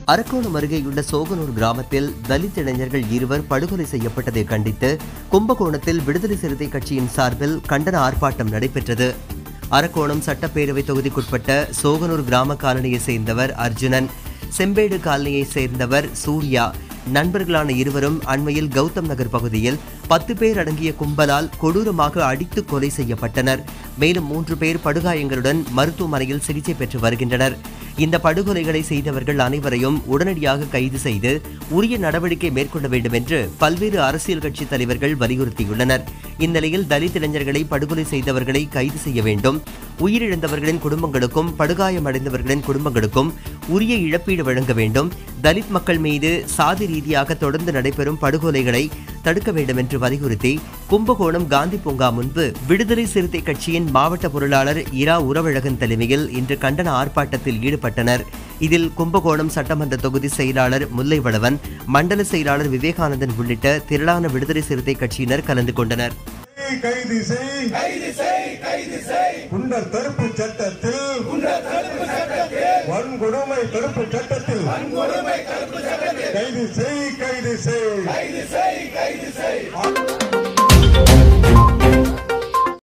அரக்கோணம் அருகேயுள்ள சோகனூர் கிராமத்தில் தலித் இளைஞர்கள் இருவர் படுகொலை செய்யப்பட்டதை கண்டித்து கும்பகோணத்தில் விடுதலை சிறுத்தை கட்சியின் சார்பில் கண்டன ஆர்ப்பாட்டம் நடைபெற்றது அரக்கோணம் சட்டப்பேரவை தொகுதிக்குட்பட்ட சோகனூர் கிராம காலனியை சேர்ந்தவர் அர்ஜுனன் செம்பேடு காலனியை சேர்ந்தவர் சூர்யா நண்பர்களான இருவரும் அண்மையில் கௌதம் நகர் பகுதியில் பத்து பேர் அடங்கிய கும்பலால் கொடூரமாக அடித்து கொலை செய்யப்பட்டனர் மேலும் மூன்று பேர் படுகாயங்களுடன் மருத்துவமனையில் சிகிச்சை பெற்று வருகின்றனர் இந்த படுகொலைகளை செய்தவர்கள் அனைவரையும் உடனடியாக கைது செய்து உரிய நடவடிக்கை மேற்கொள்ள வேண்டும் என்று பல்வேறு அரசியல் கட்சி தலைவர்கள் வலியுறுத்தியுள்ளனர் இந்நிலையில் தலித் இளைஞர்களை படுகொலை செய்தவர்களை கைது செய்ய வேண்டும் உயிரிழந்தவர்களின் குடும்பங்களுக்கும் படுகாயமடைந்தவர்களின் குடும்பங்களுக்கும் உரிய இழப்பீடு வழங்க வேண்டும் தலித் மக்கள் மீது சாதி ரீதியாக தொடர்ந்து நடைபெறும் படுகொலைகளை தடுக்க வேண்டும் என்று வலியுறுத்தி கும்பகோணம் காந்தி பூங்கா முன்பு விடுதலை சிறுத்தை கட்சியின் மாவட்ட பொருளாளர் இரா உறவழகன் தலைமையில் இன்று கண்டன ஆர்ப்பாட்டத்தில் ஈடுபட்டனர் இதில் கும்பகோணம் சட்டமன்ற தொகுதி செயலாளர் முல்லைவளவன் மண்டல செயலாளர் விவேகானந்தன் உள்ளிட்ட திரளான விடுதலை சிறுத்தை கட்சியினர் கலந்து கொண்டனர் கைது செய் கைது செய் கைது செய் குண்டர் தடுப்பு சட்டத்தில் குண்டர் தடுப்பு சட்டத்தில் வன்கொடுமை தடுப்பு சட்டத்தில் வன்கொடுமை தடுப்பு சட்டத்தில் கைது செய் கைது செய் கைது செய் கைது செய்